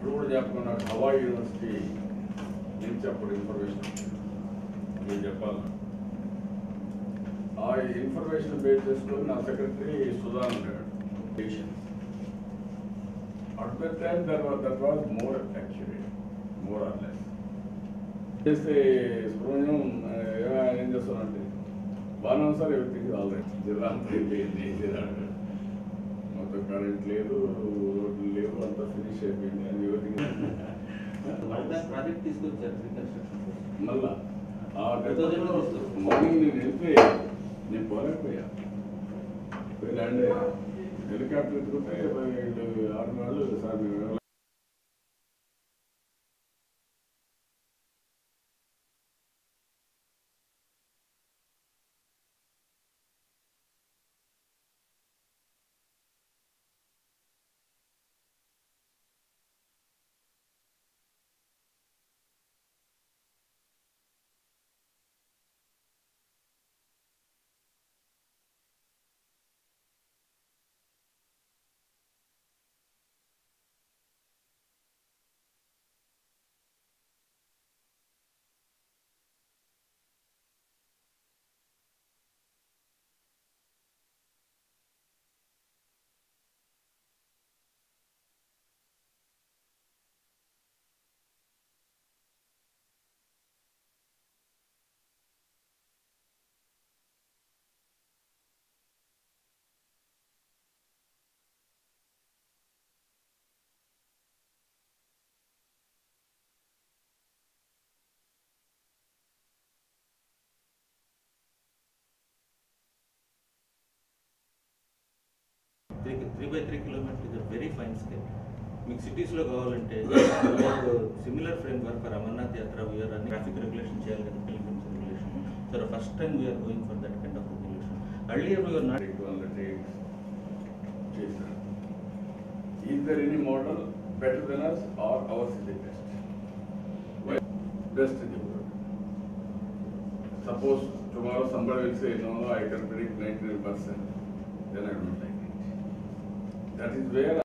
ఇప్పుడు కూడా జ్ఞాపకం నాకు హవా యూనివర్సిటీ నుంచి అప్పుడు ఇన్ఫర్మేషన్ నేను చెప్పాలి ఆ ఇన్ఫర్మేషన్ బేస్ చేసుకొని నా సెక్రటరీ సుధాన్ ఉంటాడు patience at the time that was that was more actually more or less చేస్తే సుబ్రహ్మణ్యం ఆ, ఏమ- ఏం చేస్తానంటే బాగానే ఉంది సార్ ఎవరికి ఆల్రెడీ జిల్లా అంతా అయిపోయింది జిల్లా మొత్తం కరెంట్ లేదు రోడ్లు లేవు అంతా ఫినిష్ అయిపోయింది అని ఎవరికి వరల్డ్ బ్యాంక్ ప్రాజెక్ట్ తీసుకొచ్చారు రీకన్స్ట్రక్షన్ కోసం మళ్ళా ఆ 2000 లో వస్తుంది. మార్నింగ్ నేను వెళ్తే నేను పోలేకపోయా పోయి ల్యాండ్ అయ్యా హెలికాప్టర్ ఎత్తుకుంటే వీళ్ళు ఆరు వాళ్ళు సార్ మేము వెళ్ళాలి." Three three by three kilometre is very fine scale మీకు సిటీస్లో కావాలంటే similar framework for Amarnath Yatra we are అని ట్రాఫిక్ రెగ్యులేషన్ చేయాలి కదా pilgrims regulation so first time we are going for that kind of regulation earlier we are not Take one the takes. చేశారు is there any model better then us or ours is the best best in the world suppose tomorrow somebody will say no I can predict ninety nine percent then I don't like it that is wear